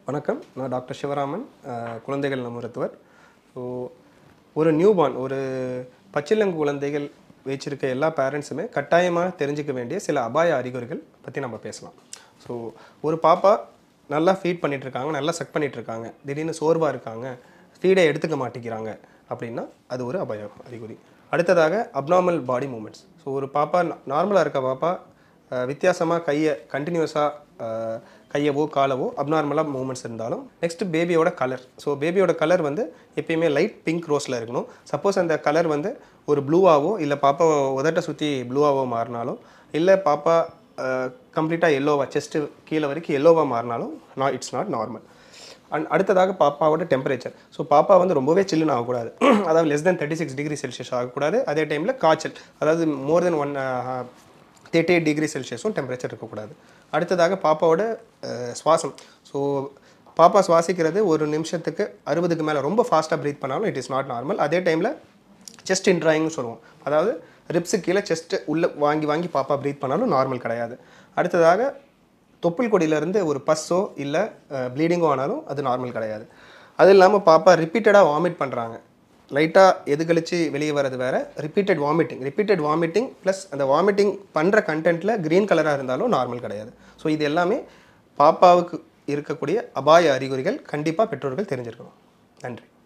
வணக்கம் நான் டாக்டர் சிவராமன் அஹ், குழந்தைகள் நல மருத்துவர் ஸோ ஒரு நியூபார்ன் ஒரு பச்சிளங்கு குழந்தைகள் வச்சிருக்க எல்லா பேரண்ட்ஸுமே கட்டாயமாக தெரிஞ்சுக்க வேண்டிய சில அபாய அறிகுறிகள் பற்றி நம்ம பேசலாம் ஸோ ஒரு பாப்பா நல்லா ஃபீட் பண்ணிட்டு இருக்காங்க நல்லா செக் பண்ணிட்டு இருக்காங்க திடீர்னு சோர்வாக இருக்காங்க ஃபீடை எடுத்துக்க மாட்டேங்கிறாங்க அப்படின்னா அது ஒரு அபாய அறிகுறி அடுத்ததாக அப்நார்மல் பாடி மூமெண்ட்ஸ் ஸோ ஒரு பாப்பா நார்மலாக இருக்க பாப்பா வித்தியாசமாக கையை கண்டினியூஸாக கையவோ காலவோ அப்நார்மலாக மூமெண்ட்ஸ் இருந்தாலும் நெக்ஸ்ட் பேபியோட கலர் ஸோ பேபியோட கலர் வந்து எப்பயுமே லைட் பிங்க் ரோஸில் இருக்கணும் சப்போஸ் அந்த கலர் வந்து ஒரு ப்ளூவாவோ இல்லை பாப்பா உதட்டை சுற்றி ப்ளூவாவோ மாறினாலோ இல்லை பாப்பா கம்ப்ளீட்டாக எல்லோவா செஸ்ட்டு கீழே வரைக்கும் எல்லோவாக மாறினாலும் நான் இட்ஸ் நாட் நார்மல் அண்ட் அடுத்ததாக பாப்பாவோட டெம்பரேச்சர் ஸோ பாப்பா வந்து ரொம்பவே சில்லுன்னு ஆகக்கூடாது அதாவது less than thirty six degree Celsius ஆகக்கூடாது அதே டைமில் காய்ச்சல் அதாவது more than one thirty eight degree செல்சியஸும் டெம்பரேச்சர் இருக்கக்கூடாது அடுத்ததாக பாப்பாவோட அஹ், சுவாசம் ஸோ பாப்பா சுவாசிக்கிறது ஒரு நிமிஷத்துக்கு அறுபதுக்கு மேலே ரொம்ப ஃபாஸ்ட்டாக ப்ரீத் பண்ணாலும் இட் இஸ் நாட் நார்மல் அதே டைமில் செஸ்ட் இன்ட்ராயிங்னு சொல்லுவோம் அதாவது ரிப்ஸு கீழே செஸ்ட் உள்ளே வாங்கி வாங்கி பாப்பா ப்ரீத் பண்ணாலும் நார்மல் கிடையாது அடுத்ததாக தொப்புள் கொடியிலேருந்து ஒரு பஸ்ஸோ இல்லை ப்ளீடிங்கோ ஆனாலும் அது நார்மல் கிடையாது அது இல்லாமல் பாப்பா ரிப்பீட்டடாக வாமிட் பண்ணுறாங்க லைட்டாக எது கழிச்சு வெளியே வர்றது வேற repeated vomiting repeated vomiting plus அந்த வாமிட்டிங் பண்ணுற கண்டென்ட்டில் க்ரீன் கலராக இருந்தாலும் நார்மல் கிடையாது ஸோ இது எல்லாமே பாப்பாவுக்கு இருக்கக்கூடிய அபாய அறிகுறிகள் கண்டிப்பாக பெற்றோர்கள் தெரிஞ்சிருக்கணும் நன்றி